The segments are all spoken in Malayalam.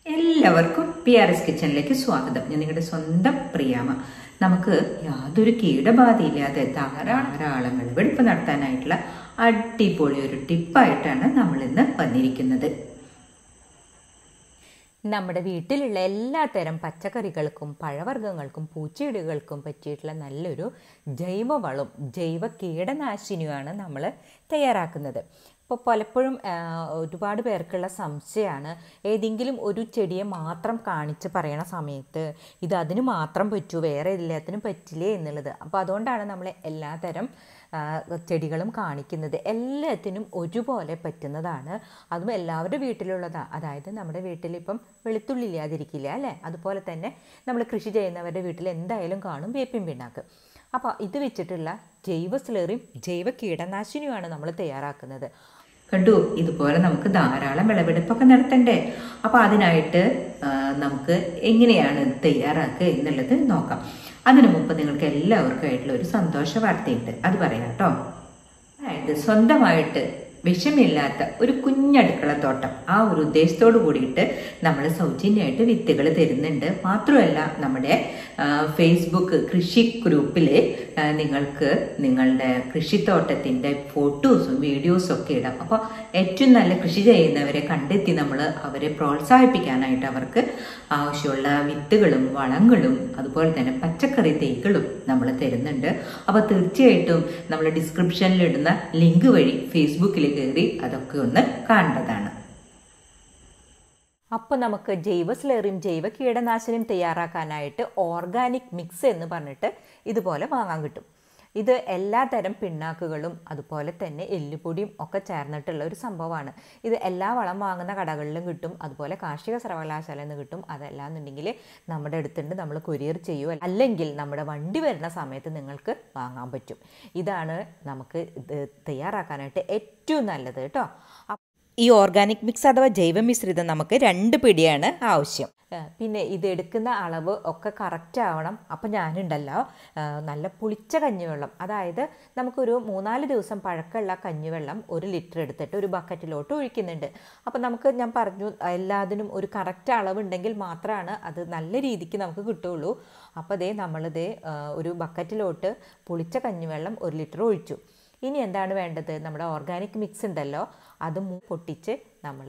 എല്ലാവർക്കും പി ആർ എസ് കിച്ചണിലേക്ക് സ്വാഗതം ഞാൻ നിങ്ങളുടെ സ്വന്തം പ്രിയാമ നമുക്ക് യാതൊരു കീടബാധയില്ലാതെ ധാരാളം വിളവെടുപ്പ് നടത്താനായിട്ടുള്ള അടിപൊളി ഒരു ടിപ്പായിട്ടാണ് നമ്മൾ ഇന്ന് വന്നിരിക്കുന്നത് നമ്മുടെ വീട്ടിലുള്ള എല്ലാത്തരം പച്ചക്കറികൾക്കും പഴവർഗ്ഗങ്ങൾക്കും പൂച്ചെടികൾക്കും പറ്റിയിട്ടുള്ള നല്ലൊരു ജൈവവളം ജൈവ കീടനാശിനിയുമാണ് നമ്മൾ തയ്യാറാക്കുന്നത് ഇപ്പോൾ പലപ്പോഴും ആ, ഒരുപാട് പേർക്കുള്ള സംശയമാണ് ഏതെങ്കിലും ഒരു ചെടിയെ മാത്രം കാണിച്ച് പറയണ സമയത്ത് ഇത് അതിന് മാത്രം പറ്റൂ വേറെ എല്ലാത്തിനും പറ്റില്ലേ എന്നുള്ളത് അപ്പോൾ അതുകൊണ്ടാണ് നമ്മൾ എല്ലാതരം ആ, ചെടികളും കാണിക്കുന്നത് എല്ലാത്തിനും ഒരുപോലെ പറ്റുന്നതാണ് അതും എല്ലാവരുടെ വീട്ടിലുള്ളതാണ് അതായത് നമ്മുടെ വീട്ടിൽ ഇപ്പം വെളുത്തുള്ളി ഇല്ലാതിരിക്കില്ല അല്ലേ അതുപോലെ തന്നെ നമ്മൾ കൃഷി ചെയ്യുന്നവരുടെ വീട്ടിൽ എന്തായാലും കാണും വേപ്പിൻ പിണ്ണാക്ക് അപ്പോൾ ഇത് വെച്ചിട്ടുള്ള ജൈവ സ്ലറിയും ജൈവ കീടനാശിനിയുമാണ് നമ്മൾ തയ്യാറാക്കുന്നത് കണ്ടു ഇതുപോലെ നമുക്ക് ധാരാളം വിളവെടുപ്പൊക്കെ നടത്തണ്ടേ അപ്പൊ അതിനായിട്ട് ആ, നമുക്ക് എങ്ങനെയാണ് ഇത് തയ്യാറാക്കുക എന്നുള്ളത് നോക്കാം അതിനു മുമ്പ് നിങ്ങൾക്ക് എല്ലാവർക്കും ആയിട്ടുള്ള ഒരു സന്തോഷ വാർത്തയുണ്ട് അത് പറയാം കേട്ടോ അതായത് സ്വന്തമായിട്ട് വിഷമില്ലാത്ത ഒരു കുഞ്ഞടുക്കള തോട്ടം ആ ഒരു ഉദ്ദേശത്തോടു കൂടിയിട്ട് നമ്മൾ സൗജന്യമായിട്ട് വിത്തുകൾ തരുന്നുണ്ട് മാത്രമല്ല നമ്മുടെ ആ, ഫേസ്ബുക്ക് കൃഷി ഗ്രൂപ്പിൽ ആ, നിങ്ങൾക്ക് നിങ്ങളുടെ കൃഷിത്തോട്ടത്തിൻ്റെ ഫോട്ടോസും വീഡിയോസും ഒക്കെ ഇടാം അപ്പോൾ ഏറ്റവും നല്ല കൃഷി ചെയ്യുന്നവരെ കണ്ടെത്തി നമ്മൾ അവരെ പ്രോത്സാഹിപ്പിക്കാനായിട്ട് അവർക്ക് ആവശ്യമുള്ള വിത്തുകളും വളങ്ങളും അതുപോലെ തന്നെ പച്ചക്കറി തൈകളും നമ്മൾ തരുന്നുണ്ട് അപ്പോൾ തീർച്ചയായിട്ടും നമ്മൾ ഡിസ്ക്രിപ്ഷനിൽ ഇടുന്ന ലിങ്ക് വഴി ഫേസ്ബുക്കിൽ കയറി അതൊക്കെ ഒന്ന് കാണേണ്ടതാണ് അപ്പോൾ നമുക്ക് ജൈവ സ്ലറിയും ജൈവ കീടനാശിനിയും തയ്യാറാക്കാനായിട്ട് ഓർഗാനിക് മിക്സ് എന്ന് പറഞ്ഞിട്ട് ഇതുപോലെ വാങ്ങാൻ കിട്ടും ഇത് എല്ലാ തരം പിണ്ണാക്കുകളും അതുപോലെ തന്നെ എല്ലുപൊടിയും ഒക്കെ ചേർന്നിട്ടുള്ള ഒരു സംഭവമാണ് ഇത് എല്ലാ വളം വാങ്ങുന്ന കടകളിലും കിട്ടും അതുപോലെ കാർഷിക സർവകലാശാലയിൽ നിന്ന് കിട്ടും അതല്ലാന്നുണ്ടെങ്കിൽ നമ്മുടെ അടുത്തുണ്ട് നമ്മൾ കൊറിയർ ചെയ്യുമോ അല്ലെങ്കിൽ നമ്മുടെ വണ്ടി വരുന്ന സമയത്ത് നിങ്ങൾക്ക് വാങ്ങാൻ പറ്റും ഇതാണ് നമുക്ക് ഇത് തയ്യാറാക്കാനായിട്ട് ഏറ്റവും നല്ലത് കേട്ടോ ഈ ഓർഗാനിക് മിക്സ് അഥവാ ജൈവ മിശ്രിതം നമുക്ക് രണ്ട് പിടിയാണ് ആവശ്യം ഏഹ് പിന്നെ ഇത് എടുക്കുന്ന അളവ് ഒക്കെ കറക്റ്റ് ആവണം അപ്പം ഞാനുണ്ടല്ലോ ഏഹ് നല്ല പുളിച്ച കഞ്ഞിവെള്ളം അതായത് നമുക്കൊരു മൂന്നാല് ദിവസം പഴക്കമുള്ള കഞ്ഞിവെള്ളം ഒരു ലിറ്റർ എടുത്തിട്ട് ഒരു ബക്കറ്റിലോട്ട് ഒഴിക്കുന്നുണ്ട് അപ്പം നമുക്ക് ഞാൻ പറഞ്ഞു എല്ലാത്തിനും ഒരു കറക്റ്റ് അളവുണ്ടെങ്കിൽ മാത്രമാണ് അത് നല്ല രീതിക്ക് നമുക്ക് കിട്ടുള്ളൂ അപ്പോൾ ദേ നമ്മളിത് ഏഹ് ഒരു ബക്കറ്റിലോട്ട് പുളിച്ച കഞ്ഞിവെള്ളം ഒരു ലിറ്റർ ഒഴിച്ചു ഇനി എന്താണ് വേണ്ടത് നമ്മുടെ ഓർഗാനിക് മിക്സ് ഉണ്ടല്ലോ അത് മൂ പൊട്ടിച്ച് നമ്മൾ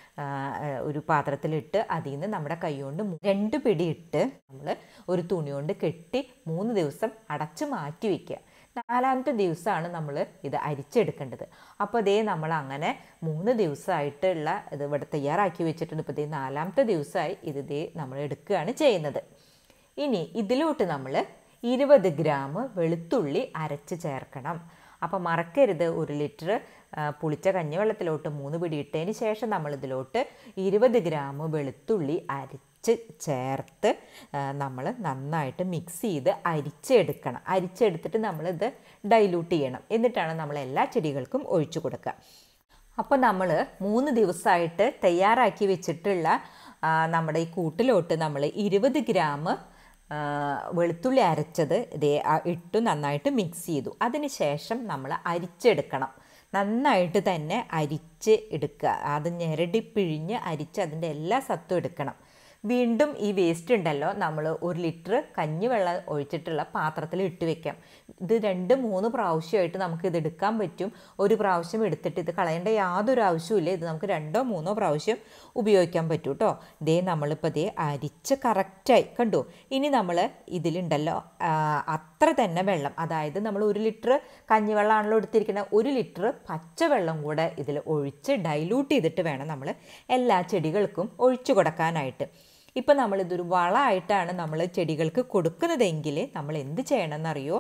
ഒരു പാത്രത്തിലിട്ട് അതിൽ നിന്ന് നമ്മുടെ കൈ കൊണ്ട് മൂ- രണ്ട് പിടി ഇട്ട് നമ്മൾ ഒരു തുണി കൊണ്ട് കെട്ടി മൂന്ന് ദിവസം അടച്ച് മാറ്റി വയ്ക്കുക നാലാമത്തെ ദിവസമാണ് നമ്മൾ ഇത് അരിച്ചെടുക്കേണ്ടത് അപ്പോൾ ദേ നമ്മൾ അങ്ങനെ മൂന്ന് ദിവസമായിട്ടുള്ള ഇത് ഇവിടെ തയ്യാറാക്കി വെച്ചിട്ടുണ്ട് ഇപ്പോൾ ദേ നാലാമത്തെ ദിവസമായി ഇത് ദേ നമ്മൾ എടുക്കുകയാണ് ചെയ്യുന്നത് ഇനി ഇതിലോട്ട് നമ്മൾ ഇരുപത് ഗ്രാം വെളുത്തുള്ളി അരച്ച് ചേർക്കണം അപ്പോൾ മറക്കരുത് ഒരു ലിറ്റർ ആ, പുളിച്ച കഞ്ഞിവെള്ളത്തിലോട്ട് മൂന്ന് പിടി ഇട്ടതിന് ശേഷം നമ്മൾ ഇതിലോട്ട് ഇരുപത് ഗ്രാം വെളുത്തുള്ളി അരിച്ച് ചേർത്ത് നമ്മൾ നന്നായിട്ട് മിക്സ് ചെയ്ത് അരിച്ചെടുക്കണം അരിച്ചെടുത്തിട്ട് നമ്മളിത് ഡൈലൂട്ട് ചെയ്യണം എന്നിട്ടാണ് നമ്മൾ എല്ലാ ചെടികൾക്കും ഒഴിച്ചു കൊടുക്കുക അപ്പോൾ നമ്മൾ മൂന്ന് ദിവസമായിട്ട് തയ്യാറാക്കി വെച്ചിട്ടുള്ള ആ, നമ്മുടെ ഈ കൂട്ടിലോട്ട് നമ്മൾ ഇരുപത് ഗ്രാം ആ, വെളുത്തുള്ളി അരച്ചത് ഇതേ ആ, ഇട്ടു നന്നായിട്ട് മിക്സ് ചെയ്തു അതിന് ശേഷം നമ്മൾ അരിച്ചെടുക്കണം നന്നായിട്ട് തന്നെ അരിച്ച് എടുക്കുക അത് ഞെരടി പിഴിഞ്ഞ് അരിച്ച് അതിൻ്റെ എല്ലാ സത്തും എടുക്കണം വീണ്ടും ഈ വേസ്റ്റ് ഉണ്ടല്ലോ നമ്മൾ ഒരു ലിറ്റർ കഞ്ഞിവെള്ളം ഒഴിച്ചിട്ടുള്ള പാത്രത്തിൽ ഇട്ട് വെക്കാം ഇത് രണ്ട് മൂന്ന് പ്രാവശ്യമായിട്ട് നമുക്ക് ഇത് എടുക്കാൻ പറ്റും ഒരു പ്രാവശ്യം എടുത്തിട്ട് ഇത് കളയേണ്ട യാതൊരു ആവശ്യമില്ല ഇത് നമുക്ക് രണ്ടോ മൂന്നോ പ്രാവശ്യം ഉപയോഗിക്കാൻ പറ്റും കേട്ടോ ഇതേ നമ്മളിപ്പോൾ ഇതേ അരിച്ച് കറക്റ്റായി കണ്ടു ഇനി നമ്മൾ ഇതിലുണ്ടല്ലോ ആ, അത്ര തന്നെ വെള്ളം അതായത് നമ്മൾ ഒരു ലിറ്റർ കഞ്ഞിവെള്ളമാണല്ലോ എടുത്തിരിക്കുന്നത് ഒരു ലിറ്റർ പച്ചവെള്ളം കൂടെ ഇതിൽ ഒഴിച്ച് ഡൈലൂട്ട് ചെയ്തിട്ട് വേണം നമ്മൾ എല്ലാ ചെടികൾക്കും ഒഴിച്ചു കൊടുക്കാനായിട്ട് ഇപ്പം നമ്മളിതൊരു വളമായിട്ടാണ് നമ്മൾ ചെടികൾക്ക് കൊടുക്കുന്നതെങ്കിൽ നമ്മൾ എന്ത് ചെയ്യണമെന്നറിയോ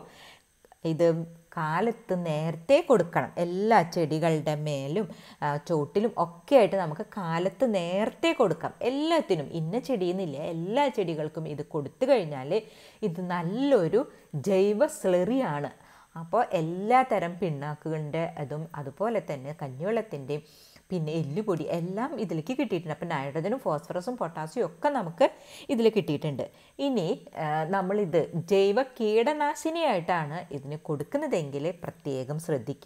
ഇത് കാലത്ത് നേരത്തെ കൊടുക്കണം എല്ലാ ചെടികളുടെ മേലും ആ, ചോട്ടിലും ഒക്കെ ആയിട്ട് നമുക്ക് കാലത്ത് നേരത്തെ കൊടുക്കാം എല്ലാത്തിനും ഇന്ന ചെടിയെന്നില്ല എല്ലാ ചെടികൾക്കും ഇത് കൊടുത്തു കഴിഞ്ഞാൽ ഇത് നല്ലൊരു ജൈവ സ്ലറിയാണ് അപ്പോൾ എല്ലാ തരം പിണ്ണാക്കുകളുടെ അതും അതുപോലെ തന്നെ കഞ്ഞിവെള്ളത്തിൻ്റെയും പിന്നെ എല്ലുപൊടി എല്ലാം ഇതിലേക്ക് കിട്ടിയിട്ടുണ്ട് അപ്പം നൈട്രജനും ഫോസ്ഫറസും പൊട്ടാസ്യം ഒക്കെ നമുക്ക് ഇതിൽ കിട്ടിയിട്ടുണ്ട് ഇനി ആ, നമ്മളിത് ജൈവ കീടനാശിനിയായിട്ടാണ് ഇതിന് കൊടുക്കുന്നതെങ്കിൽ പ്രത്യേകം ശ്രദ്ധിക്കുക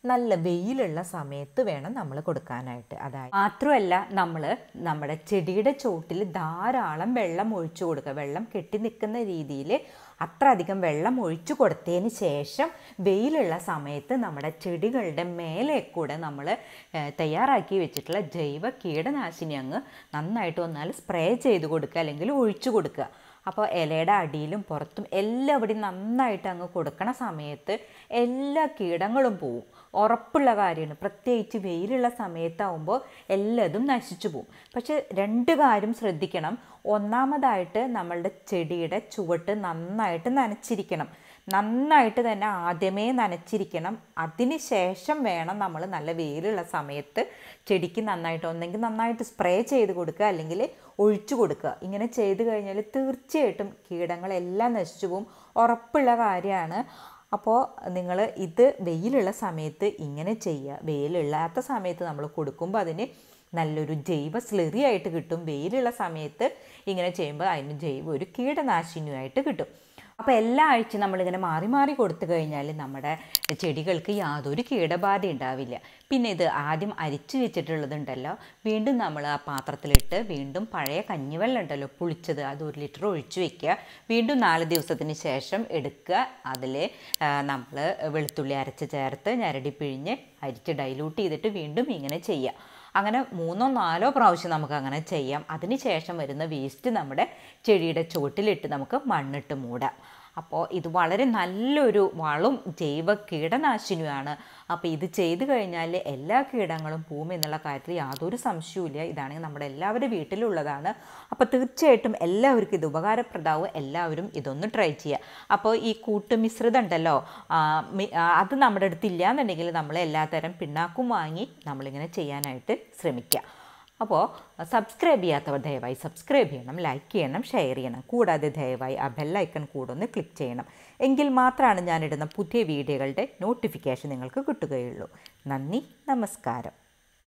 നല്ല വെയിലുള്ള സമയത്ത് വേണം നമ്മൾ കൊടുക്കാനായിട്ട് അതായത് മാത്രമല്ല നമ്മൾ നമ്മുടെ ചെടിയുടെ ചോട്ടിൽ ധാരാളം വെള്ളം ഒഴിച്ചു കൊടുക്കുക വെള്ളം കെട്ടി നിൽക്കുന്ന രീതിയിൽ അത്ര അധികം വെള്ളം ഒഴിച്ചു കൊടുത്തതിന് ശേഷം വെയിലുള്ള സമയത്ത് നമ്മുടെ ചെടികളുടെ മേലെ കൂടെ നമ്മൾ തയ്യാറാക്കി വെച്ചിട്ടുള്ള ജൈവ കീടനാശിനി അങ്ങ് നന്നായിട്ട് വന്നാൽ സ്പ്രേ ചെയ്ത് കൊടുക്കുക അല്ലെങ്കിൽ ഒഴിച്ചു കൊടുക്കുക അപ്പോൾ ഇലയുടെ അടിയിലും പുറത്തും എല്ലാവിടെയും നന്നായിട്ട് അങ്ങ് കൊടുക്കണ സമയത്ത് എല്ലാ കീടങ്ങളും പോവും ഉറപ്പുള്ള കാര്യമാണ് പ്രത്യേകിച്ച് വെയിലുള്ള സമയത്താവുമ്പോൾ എല്ലാതും നശിച്ചു പോവും പക്ഷെ രണ്ട് കാര്യം ശ്രദ്ധിക്കണം ഒന്നാമതായിട്ട് നമ്മളുടെ ചെടിയുടെ ചുവട്ട് നന്നായിട്ട് നനച്ചിരിക്കണം നന്നായിട്ട് തന്നെ ആദ്യമേ നനച്ചിരിക്കണം അതിന് ശേഷം വേണം നമ്മൾ നല്ല വെയിലുള്ള സമയത്ത് ചെടിക്ക് നന്നായിട്ട് ഒന്നെങ്കിൽ നന്നായിട്ട് സ്പ്രേ ചെയ്ത് കൊടുക്കുക അല്ലെങ്കിൽ ഒഴിച്ചു കൊടുക്കുക ഇങ്ങനെ ചെയ്ത് കഴിഞ്ഞാൽ തീർച്ചയായിട്ടും കീടങ്ങളെല്ലാം നശിച്ചു പോകും ഉറപ്പുള്ള കാര്യമാണ് അപ്പോൾ നിങ്ങൾ ഇത് വെയിലുള്ള സമയത്ത് ഇങ്ങനെ ചെയ്യുക വെയിലില്ലാത്ത സമയത്ത് നമ്മൾ കൊടുക്കുമ്പോൾ അതിന് നല്ലൊരു ജൈവ സ്ലറി ആയിട്ട് കിട്ടും വെയിലുള്ള സമയത്ത് ഇങ്ങനെ ചെയ്യുമ്പോൾ അതിന് ജൈവ ഒരു കീടനാശിനിയായിട്ട് കിട്ടും അപ്പോൾ എല്ലാ ആഴ്ചയും നമ്മളിങ്ങനെ മാറി മാറി കൊടുത്തു കഴിഞ്ഞാൽ നമ്മുടെ ചെടികൾക്ക് യാതൊരു കീടബാധ ഉണ്ടാവില്ല പിന്നെ ഇത് ആദ്യം അരിച്ചു വെച്ചിട്ടുള്ളതുണ്ടല്ലോ വീണ്ടും നമ്മൾ ആ പാത്രത്തിലിട്ട് വീണ്ടും പഴയ കഞ്ഞിവെള്ളം ഉണ്ടല്ലോ പുളിച്ചത് അത് ഒരു ലിറ്റർ ഒഴിച്ചു വെക്കുക വീണ്ടും നാല് ദിവസത്തിന് ശേഷം എടുക്കുക അതിൽ നമ്മൾ വെളുത്തുള്ളി അരച്ച് ചേർത്ത് ഞരടി പിഴിഞ്ഞ് അരിച്ച് ഡൈലൂട്ട് ചെയ്തിട്ട് വീണ്ടും ഇങ്ങനെ ചെയ്യുക അങ്ങനെ മൂന്നോ നാലോ പ്രാവശ്യം നമുക്ക് അങ്ങനെ ചെയ്യാം അതിന് ശേഷം വരുന്ന വേസ്റ്റ് നമ്മുടെ ചെടിയുടെ ചുവട്ടിലിട്ട് നമുക്ക് മണ്ണിട്ട് മൂടാം അപ്പോൾ ഇത് വളരെ നല്ലൊരു വളം ജൈവ കീടനാശിനിയാണ് അപ്പോൾ ഇത് ചെയ്തു കഴിഞ്ഞാൽ എല്ലാ കീടങ്ങളും പോവും എന്നുള്ള കാര്യത്തിൽ യാതൊരു സംശയവുമില്ല ഇതാണെങ്കിൽ നമ്മുടെ എല്ലാവരുടെ വീട്ടിലുള്ളതാണ് അപ്പോൾ തീർച്ചയായിട്ടും എല്ലാവർക്കും ഇത് ഉപകാരപ്രദമാവും എല്ലാവരും ഇതൊന്ന് ട്രൈ ചെയ്യുക അപ്പോൾ ഈ കൂട്ടുമിശ്രിതം ഉണ്ടല്ലോ ആ, മി- ആ, അത് നമ്മുടെ അടുത്ത് ഇല്ലയെന്നുണ്ടെങ്കിൽ നമ്മൾ എല്ലാത്തരം പിണ്ണാക്കും വാങ്ങി നമ്മളിങ്ങനെ ചെയ്യാനായിട്ട് ശ്രമിക്കുക അപ്പോൾ സബ്സ്ക്രൈബ് ചെയ്യാത്തവർ ദയവായി സബ്സ്ക്രൈബ് ചെയ്യണം ലൈക്ക് ചെയ്യണം ഷെയർ ചെയ്യണം കൂടാതെ ദയവായി ആ ബെല്ലൈക്കൺ കൂടെ ഒന്ന് ക്ലിക്ക് ചെയ്യണം എങ്കിൽ മാത്രമാണ് ഞാനിടുന്ന പുതിയ വീഡിയോകളുടെ നോട്ടിഫിക്കേഷൻ നിങ്ങൾക്ക് കിട്ടുകയുള്ളൂ നന്ദി നമസ്കാരം